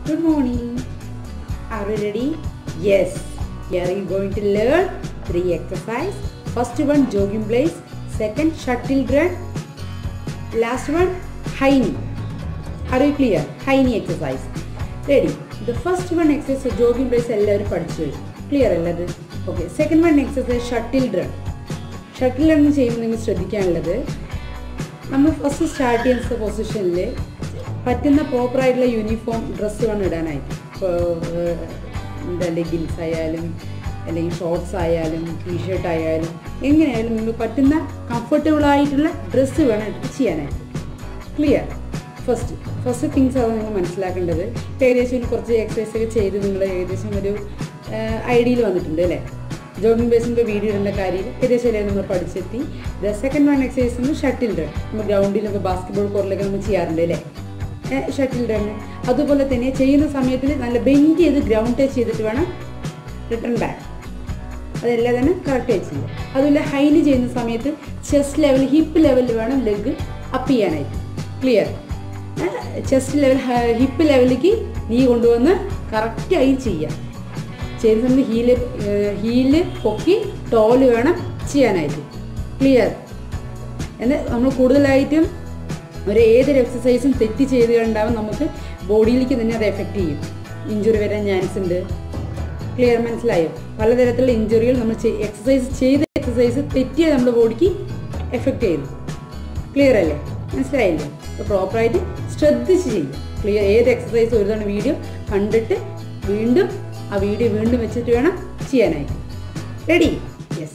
Good morning. Are you ready? Yes. Here you going to learn three exercise. First one jogging place. Second shuttle run. Last one high knee. Are you clear? High knee exercise. Ready? The first one exercise jogging place എല്ലാവരും പഠിച്ചു കഴിഞ്ഞു clear അല്ലത് okay second one exercise shuttle run shuttle run ചെയ്യുമ്പോൾ നിങ്ങൾ ശ്രദ്ധിക്കാനുള്ളത് നമ്മൾ first start ചെയ്യുന്ന പൊസിഷനിൽ പറ്റുന്ന പ്രോപ്പറായിട്ടുള്ള യൂണിഫോം ഡ്രസ്സ് വേണം ഇടാനായിട്ട് ഇപ്പോൾ എന്താ ലെഗിൻസ് ആയാലും അല്ലെങ്കിൽ ഷോർട്സ് ആയാലും ടീഷർട്ട് ആയാലും എങ്ങനെയായാലും നിങ്ങൾക്ക് പറ്റുന്ന കംഫർട്ടബിൾ ആയിട്ടുള്ള ഡ്രസ്സ് വേണം ഇട്ട് ചെയ്യാനായിട്ട് ക്ലിയർ ഫസ്റ്റ് ഫസ്റ്റ് തിങ്സ് ആണ് നിങ്ങൾ മനസ്സിലാക്കേണ്ടത് ഇപ്പം ഏകദേശം ഒരു കുറച്ച് എക്സസൈസ് ഒക്കെ ചെയ്ത് നിങ്ങൾ ഏകദേശം ഒരു ഐഡിയയിൽ വന്നിട്ടുണ്ട് അല്ലേ ജോഗിങ് ബേസിൻ്റെ വീഡിയോ ഇടേണ്ട കാര്യം ഏകദേശം എല്ലാം നമ്മൾ പഠിച്ചെത്തി ദ സെക്കൻഡ് വൺ എക്സസൈസ് നമ്മൾ ഷട്ടിൽ റൺ നമ്മൾ ഗ്രൗണ്ടിലൊക്കെ ബാസ്കറ്റ്ബോൾ കോർട്ടിലൊക്കെ നമ്മൾ ചെയ്യാറുണ്ട് അല്ലേ ഷട്ടിൽ റൺ അതുപോലെ തന്നെ ചെയ്യുന്ന സമയത്തിൽ നല്ല ബെൻഡ് ചെയ്ത് ഗ്രൗണ്ട് ടച്ച് ചെയ്തിട്ട് വേണം റിട്ടേൺ ബാക്ക് അതെല്ലാം തന്നെ കറക്റ്റ് ടച്ച് ചെയ്യുക അതുപോലെ ഹൈന് ചെയ്യുന്ന സമയത്ത് ചെസ്റ്റ് ലെവൽ ഹിപ്പ് ലെവലിൽ വേണം ലെഗ് അപ്പ് ചെയ്യാനായിട്ട് ക്ലിയർ ചെസ്റ്റ് ലെവൽ ഹിപ്പ് ലെവലിലേക്ക് നീ കൊണ്ടുവന്ന് കറക്റ്റായി ചെയ്യാം ചെയ്യുന്ന സമയത്ത് ഹീല് ഹീല് പൊക്കി ടോല് വേണം ചെയ്യാനായിട്ട് ക്ലിയർ എന്ന് നമ്മൾ കൂടുതലായിട്ടും ഒരു ഏതൊരു എക്സസൈസും തെറ്റ് ചെയ്ത് കണ്ടാവും നമുക്ക് ബോഡിയിലേക്ക് തന്നെ അത് എഫക്റ്റ് ചെയ്യും ഇഞ്ചുറി വരാൻ ചാൻസ് ഉണ്ട് ക്ലിയർ മനസ്സിലായോ പലതരത്തിലുള്ള ഇഞ്ചുറികൾ നമ്മൾ എക്സസൈസ് ചെയ്ത എക്സസൈസ് തെറ്റിയ നമ്മുടെ ബോഡിക്ക് എഫക്റ്റ് ചെയ്യുന്നു ക്ലിയർ അല്ലേ മനസ്സിലായില്ലേ അപ്പോൾ പ്രോപ്പറായിട്ട് ശ്രദ്ധിച്ച് ചെയ്യും ക്ലിയർ ഏത് എക്സസൈസ് ഒരു തവണ വീഡിയോ കണ്ടിട്ട് വീണ്ടും ആ വീഡിയോ വീണ്ടും വെച്ചിട്ട് വേണം ചെയ്യാനായിട്ട് ready yes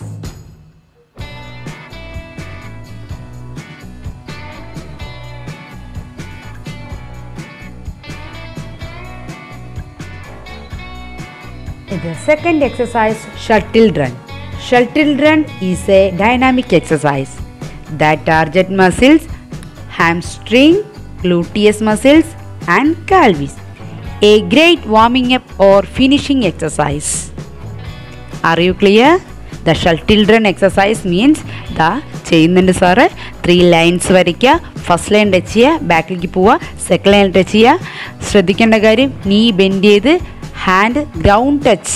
The second exercise, shuttle run. Shuttle run is a dynamic exercise that target muscles, hamstring, gluteus muscles, and pelvis. A great warming up or finishing exercise. Are you clear? The shuttle run exercise means the ചെയ്യുന്നുണ്ട് sir three lines വരയ്ക്കുക first line touch ചെയ്യുക ബാക്കിലേക്ക് പോവുക second line touch ചെയ്യുക ശ്രദ്ധിക്കേണ്ട കാര്യം knee bend ചെയ്ത് hand ground touch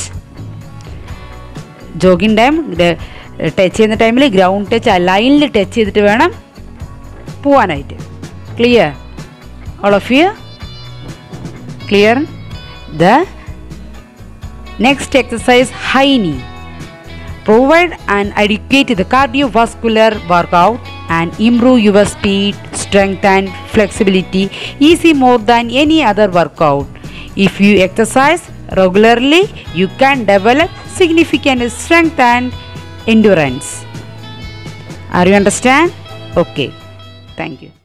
jogging time touch ചെയ്യുന്ന ടൈമിൽ ഗ്രൗണ്ട് ടച്ച് ആ ലൈനിൽ ടച്ച് ചെയ്തിട്ട് വേണം പോവാനായിട്ട് clear all of you clear the next exercise high knee provide an adequate the cardiovascular workout and improve your speed strength and flexibility easy more than any other workout if you exercise regularly you can develop significant strength and endurance are you understand okay thank you